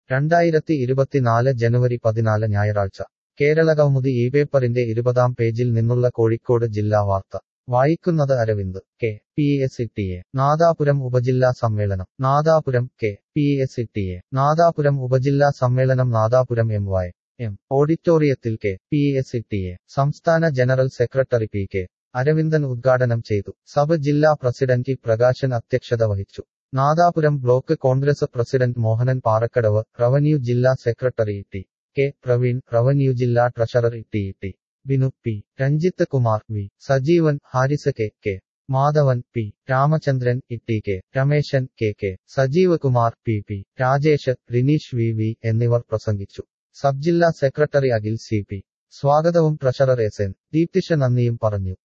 രണ്ടായിരത്തി ഇരുപത്തിനാല് ജനുവരി പതിനാല് ഞായറാഴ്ച കേരളകൗമുദി ഈ പേപ്പറിന്റെ ഇരുപതാം പേജിൽ നിന്നുള്ള കോഴിക്കോട് ജില്ലാ വാർത്ത വായിക്കുന്നത് അരവിന്ദ് കെ പി എസ് ഇട്ടിയെ നാദാപുരം ഉപജില്ലാ സമ്മേളനം നാദാപുരം കെ പി എസ് ഇട്ടിയെ നാദാപുരം ഉപജില്ലാ സമ്മേളനം നാദാപുരം എം വൈ എം ഓഡിറ്റോറിയത്തിൽ കെ പി എസ് ഇട്ടിയെ സംസ്ഥാന general secretary P K Aravindan ഉദ്ഘാടനം ചെയ്തു സഭ ജില്ലാ പ്രസിഡന്റ് ഇ പ്രകാശൻ അധ്യക്ഷത വഹിച്ചു Nadapuram block Congress president Mohanan Parakkadavu revenue ജില്ലാ secretary T K Praveen revenue ജില്ലാ treasurer T T Binu P Ranjith Kumar V Sajeevan Haris K K Madhavan P Ramachandran E K Rameshan K K Sajeev Kumar P P Rajesh Rineesh V V എന്നിവർ പ്രസംഗിച്ചു സബ് ജില്ലാ സെക്രട്ടറി അഖിൽ സി പി സ്വാഗതവും ട്രഷറർ എസ് എൻ ദീപ്തിഷ നന്ദിയും പറഞ്ഞു